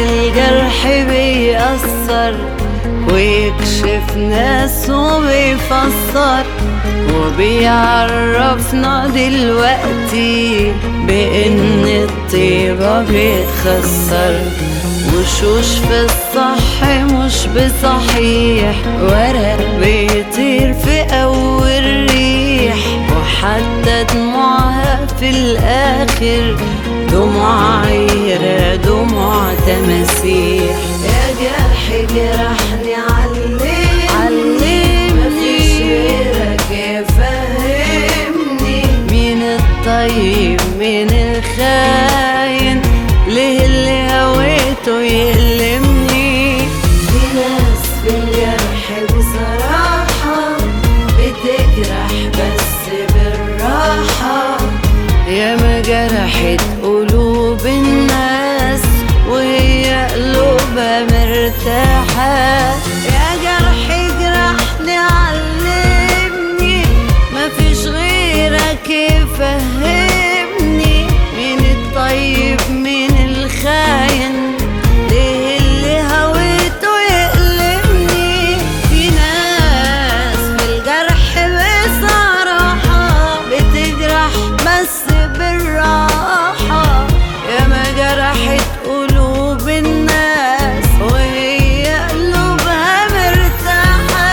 الجرح بيأثر ويكشف ناس وبيفسر وبيعرفنا دلوقتي بإن الطيبة بيتخسر وشوش في الصح مش بصحيح ورق بيطير في أول ريح وحتى دموعها في الآخر دموع عيرة دموع تماسيح يا جرح جرحني علمني علمني مفيش غيرك يفهمني مين الطيب مين الخاين ليه اللي هويته يألمني في ناس في الجرح بصراحة بتجرح بس بالراحة يا ما جرحت قلوب الناس وهي قلوبها مرتاحة يا جرح جرحني علمني مفيش غيرك يفهمني مين الطيب مين الخاين ليه اللي هويته يألمني في ناس في الجرح بصراحة بتجرح بس بالراحة يا ما جرحت قلوب الناس وهي قلوبها مرتاحة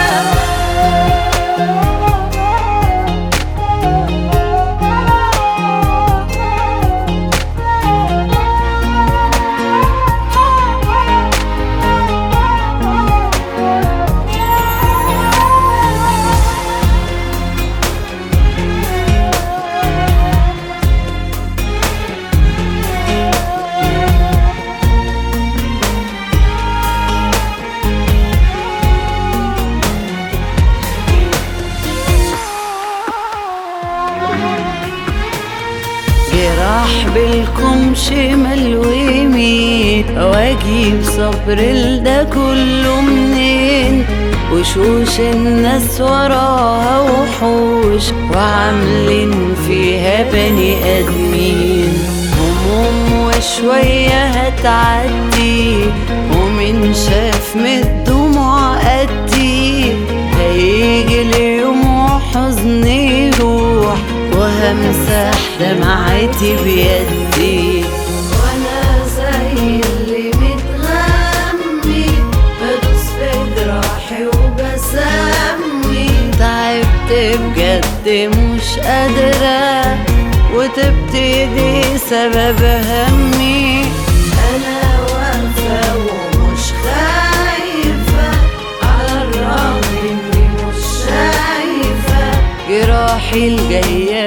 جراح بالكم شمال ويمين واجيب صبر ده كله منين وشوش الناس وراها وحوش وعاملين فيها بني ادمين هموم وشوية هتعدي ومن شاف من الدموع قدي هيجي اليوم وحزني يروح وهمسح دمعتي بيدي وانا زي اللي متغمي بدوس في جراحي وبسمي تعبت بجد مش قادرة وتبتدي سبب همي انا واقفة ومش خايفة على الرغم اني مش شايفة جراحي الجاية